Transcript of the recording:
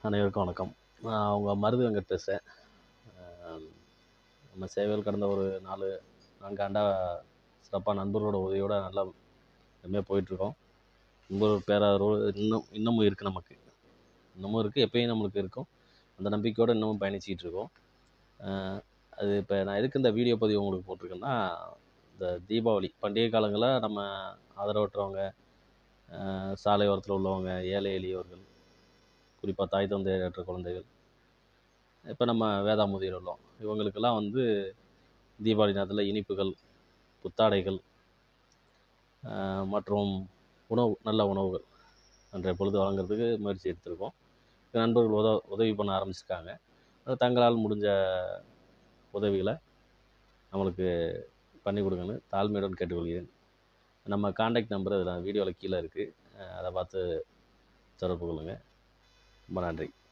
அனைவருக்கும் வணக்கம் நான் உங்கள் மருது வெங்கட் பேசுகிறேன் நம்ம சேவையில் கடந்த ஒரு நாலு நான்கு ஆண்டாக சிறப்பாக நண்பர்களோட உதவியோட நல்லா செம்மையாக போயிட்டுருக்கோம் நண்பர்கள் பேராதரவு இன்னும் இன்னமும் இருக்குது நமக்கு இன்னமும் இருக்குது எப்பயும் நம்மளுக்கு இருக்கும் அந்த நம்பிக்கையோடு இன்னமும் பயணிச்சிக்கிட்டு இருக்கோம் அஹ் அது இப்போ நான் எதுக்கு இந்த வீடியோ பதிவு உங்களுக்கு போட்டிருக்கேன்னா இந்த தீபாவளி பண்டிகை காலங்களில் நம்ம ஆதரவற்றவங்க அஹ் சாலை ஓரத்தில் உள்ளவங்க ஏழை எளியவர்கள் குறிப்பாக தாய் தந்தையற்ற குழந்தைகள் இப்போ நம்ம வேதாமுதியில் உள்ளோம் இவங்களுக்கெல்லாம் வந்து தீபாவளி நேரத்தில் இனிப்புகள் புத்தாடைகள் ஆஹ் மற்றும் உணவு நல்ல உணவுகள் அன்றைய பொழுது வழங்குறதுக்கு முயற்சி எடுத்திருக்கோம் நண்பர்கள் உத உதவி பண்ண ஆரம்பிச்சிருக்காங்க அது தங்களால் முடிஞ்ச உதவிகளை நம்மளுக்கு பண்ணி கொடுங்கன்னு தாழ்மையுடன் கேட்டுக்கொள்கிறேன் நம்ம காண்டாக்ட் நம்பர் அதில் வீடியோவில் கீழே இருக்குது அதை பார்த்து தொடர்பு கொள்ளுங்கள் ரொம்ப நன்றி